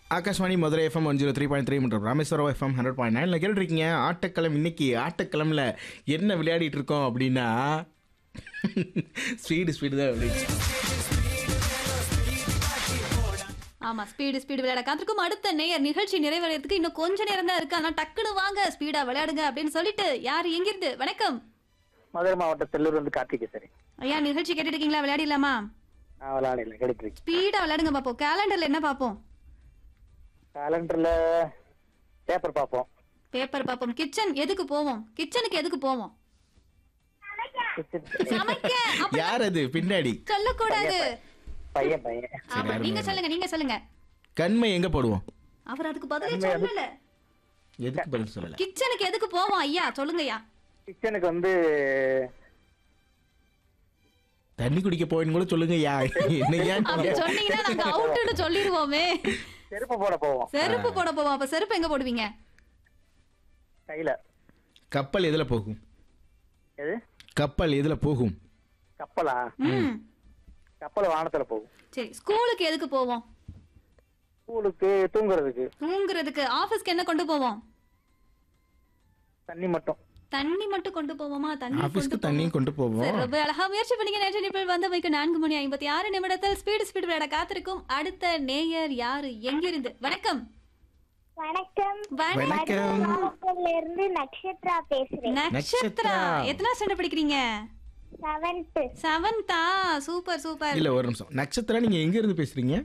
Akashvani Madurai FM one zero three point three மற்றும் Rameswaram FM hundred point நைனில் கேட்டுருக்கீங்க ஆட்டக்களம் இன்னைக்கு ஆட்டக்களமில் என்ன விளையாடிட்டு இருக்கோம் அப்படின்னா ஸ்பீடு ஸ்பீடு தான் விளையாடிச்சு ஆமா ஸ்பீடு ஸ்பீடு விளையாட காத்திருக்கும் அடுத்த நேயர் நிகழ்ச்சி நிறைவேறதுக்கு இன்னும் கொஞ்ச நேரம் தான் இருக்கு அதனால டக்குனு வாங்க ஸ்பீடா விளையாடுங்க அப்படின்னு சொல்லிட்டு யார் எங்கிருந்து வணக்கம் மதுரை மாவட்டம் செல்லூர் வந்து கார்த்திகேசரி ஐயா நிகழ்ச்சி கேட்டுட்டு இருக்கீங்களா விளையாடிடலாமா நான் விளையாடல கிடைச்சிருக்கு ஸ்பீடா விளையாடுங்க பாப்போம் கேலண்டர்ல என்ன பாப்போம் கேலண்டர்ல பேப்பர் பார்ப்போம் பேப்பர் பாப்போம் கிச்சன் எதுக்கு போவோம் கிச்சனுக்கு எதுக்கு போவோம் சமைக்க அப்ப யார் அது பின்னாடி சொல்லக்கூடாது பையன் பையன் ஆமா, நீங்க சொல்லுங்க நீங்க சொல்லுங்க கண்மை எங்கே போடுவோம் அவர் அதுக்கு பதிலே சொல்லல எதுக்கு பதில் சொல்லலை கிச்சனுக்கு எதுக்கு போவோம் ஐயா சொல்லுங்க ஐயா கிச்சனுக்கு வந்து தண்ணி குடிக்க போயின்னு கூட சொல்லுங்க யா என்ன ஏன் அப்படி சொன்னீங்கன்னா நாங்க அவுட்டுன்னு சொல்லிடுவோமே செருப்பு போட போவோம் செருப்பு போட போவோம் அப்ப செருப்பு எங்க போடுவீங்க கையில கப்பல் எதில் போகும் எது கப்பல் எதில் போகும் கப்பலா ம் கப்பல் வானத்துல போகும் சரி ஸ்கூலுக்கு எதுக்கு போவோம் ஸ்கூலுக்கு தூங்குறதுக்கு தூங்குறதுக்கு ஆபீஸ்க்கு என்ன கொண்டு போவோம் தண்ணி மட்டும் தண்ணி மட்டும் கொண்டு போவோமா தண்ணி ஆஃபீஸ்க்கு கொண்டு தண்ணியும் கொண்டு சரி, போவோம் ரொம்ப அழகா முயற்சி பண்ணீங்க நேற்று நிப்பிள் வந்தமைக்கு நான்கு மணி ஐம்பத்தி ஆறு நிமிடத்தில் ஸ்பீடு ஸ்பீடு விளையாட காத்திருக்கும் அடுத்த நேயர் யாரு எங்கிருந்து வணக்கம் வணக்கம் வணக்கம் மாவட்டத்துல இருந்து நக்ஷத்ரா பேசுறேன் நட்சத்திரா நட்சத்திரா. எத்தனை ஸ்டாண்டர்ட் படிக்கிறீங்க செவன்த் செவன்த்தா சூப்பர் சூப்பர் இல்ல ஒரு நிமிஷம் நட்சத்திரம் நீங்க எங்க இருந்து பேசுறீங்க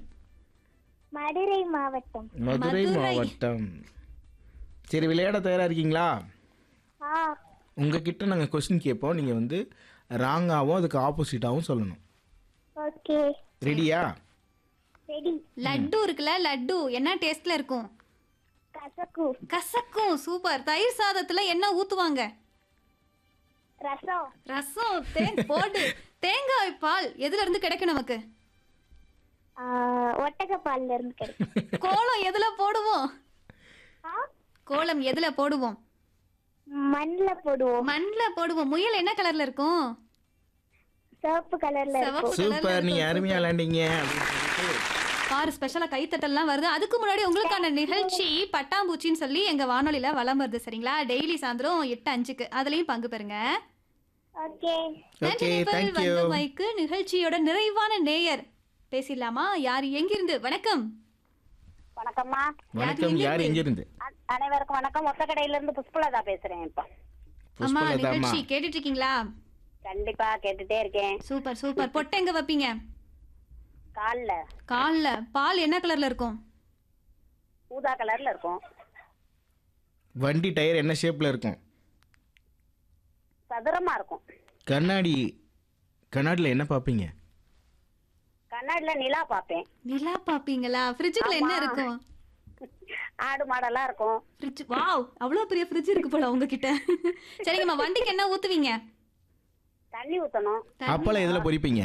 மதுரை மாவட்டம் மதுரை மதுரை. மாவட்டம் சரி விளையாட தயாரா இருக்கீங்களா ஆ உங்ககிட்ட நாங்க கொஸ்டின் கேட்போம் நீங்க வந்து ராங்காவும் அதுக்கு ஆப்போசிட்டாவும் சொல்லணும் ஓகே ரெடியா ரெடி லட்டு இருக்குல்ல லட்டு என்ன டேஸ்ட்ல இருக்கும் கசக்கு கசக்கும் சூப்பர் தயிர் சாதத்துல என்ன ஊத்துவாங்க ரசம் ரசம் தே போடு தேங்காய் பால் எதுல இருந்து கிடைக்கும் நமக்கு ஆ, ஒட்டகப்பால்ல இருந்து கிடைக்கும் கோலம் எதுல போடுவோம் ஆ, கோலம் எதுல போடுவோம் மண்ல போடுவோம் மண்ல போடுவோம் முயல் என்ன கலர்ல இருக்கும் சிவப்பு கலர்ல இருக்கும் சிவப்பு கலர்ல சூப்பர் நீங்க இருக்கும். அருமையா விளையாண்டீங்க அப்படின்னு சொல்லிட்டு பாரு ஸ்பெஷலா கைத்தட்டல்லாம் வருது அதுக்கு முன்னாடி உங்களுக்கான நிகழ்ச்சி பட்டாம்பூச்சின்னு சொல்லி எங்க வானொலியில வலம் வருது சரிங்களா டெய்லி சாயந்தரம் எட்டு அஞ்சுக்கு அதுலயும் பங்கு பெறுங்க ஓகே நன்றி ஓகே நிபல் தேங்க்யூ வந்த மைக்கு நிகழ்ச்சியோட நிறைவான நேயர் பேசிடலாமா யார் எங்கிருந்து வணக்கம் வணக்கம்மா வணக்கம் யார் எங்க இருந்து அ- அனைவருக்கும் வணக்கம் ஒத்த கடையில இருந்து புஷ்பலதா பேசுறேன் இப்ப அம்மா புஷ்பலதாமா நிகழ்ச்சி கேட்டுட்டு இருக்கீங்களா கண்டிப்பா கேட்டுட்டே இருக்கேன் சூப்பர் சூப்பர் பொட்டை எங்க வைப்பீங்க கால்ல கால்ல பால் என்ன கலர்ல இருக்கும் ஊதா கலர்ல இருக்கும் வண்டி டயர் என்ன ஷேப்ல இருக்கும் சதுரமா இருக்கும் கண்ணாடி கண்ணாடியில் என்ன பார்ப்பீங்க கண்ணாடில நிலா பாப்பேன் நிலா பாப்பீங்களா ஃப்ரிட்ஜுக்குள்ள என்ன ஆமா. இருக்கும் ஆடு மாடெல்லாம் இருக்கும் ஃப்ரிட்ஜ் வாவ் அவ்வளவு பெரிய ஃப்ரிட்ஜ் இருக்கு போல உங்ககிட்ட சரிங்கம்மா வண்டிக்கு என்ன ஊத்துவீங்க தண்ணி ஊத்தணும் அப்பளம் எதில் பொரிப்பீங்க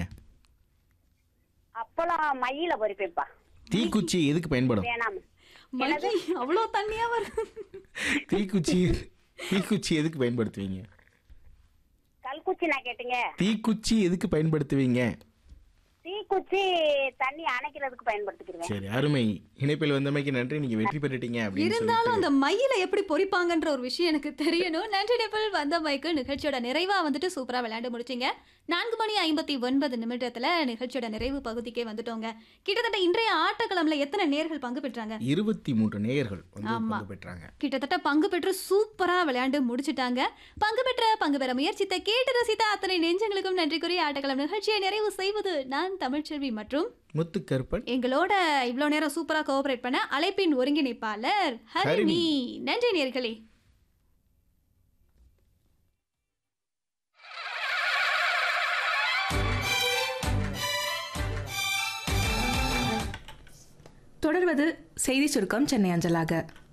அப்பளம் மையில பொறிப்பேன்ப்பா தீக்குச்சி எதுக்கு பயன்படும் வேணாம் மகி அவ்வளவு தண்ணியா வரும் தீக்குச்சி தீக்குச்சி எதுக்கு பயன்படுத்துவீங்க கல்குச்சி நான் கேட்டீங்க தீக்குச்சி எதுக்கு பயன்படுத்துவீங்க தீக்குச்சி தண்ணி அணைக்கிறதுக்கு பயன்படுத்திக்கிடுவேன் சரி அருமை இணைப்பில் வந்தமைக்கு நன்றி நீங்க வெற்றி பெற்றுட்டீங்க அப்படின்னு இருந்தாலும் சொல்லிட்டு அந்த மயில எப்படி பொறிப்பாங்கன்ற ஒரு விஷயம் எனக்கு தெரியணும் நன்றி நிபல் வந்த மைக்கு நிகழ்ச்சியோட நிறைவா வந்துட்டு சூப்பரா விளையாண்டு முடிச்சிங்க நான்கு மணி ஐம்பத்தி ஒன்பது நிமிடத்துல நிகழ்ச்சியோட நிறைவு பகுதிக்கே வந்துட்டோங்க கிட்டத்தட்ட இன்றைய ஆட்டக்களம்ல எத்தனை நேர்கள் பங்கு பெற்றாங்க இருபத்தி மூன்று நேயர்கள் வந்து ஆமா. பங்கு பெற்றாங்க கிட்டத்தட்ட பங்கு பெற்று சூப்பரா விளையாண்டு முடிச்சிட்டாங்க பங்கு பெற்ற பங்கு பெற முயற்சித்த கேட்டு ரசித்த அத்தனை நெஞ்சங்களுக்கும் நன்றி கூறி ஆட்டக்களம் நிகழ்ச்சியை நிறைவு செய்வது நான் தமிழ்ச்செல்வி மற்றும் முத்துக்கருப்பன் எங்களோட இவ்வளோ நேரம் சூப்பரா கோஆபரேட் பண்ண அழைப்பின் ஒருங்கிணைப்பாளர் ஹரிணி ஹரிணி. நன்றி நேர்களே தொடர்வது செய்தி சுருக்கம் சென்னை அஞ்சலாக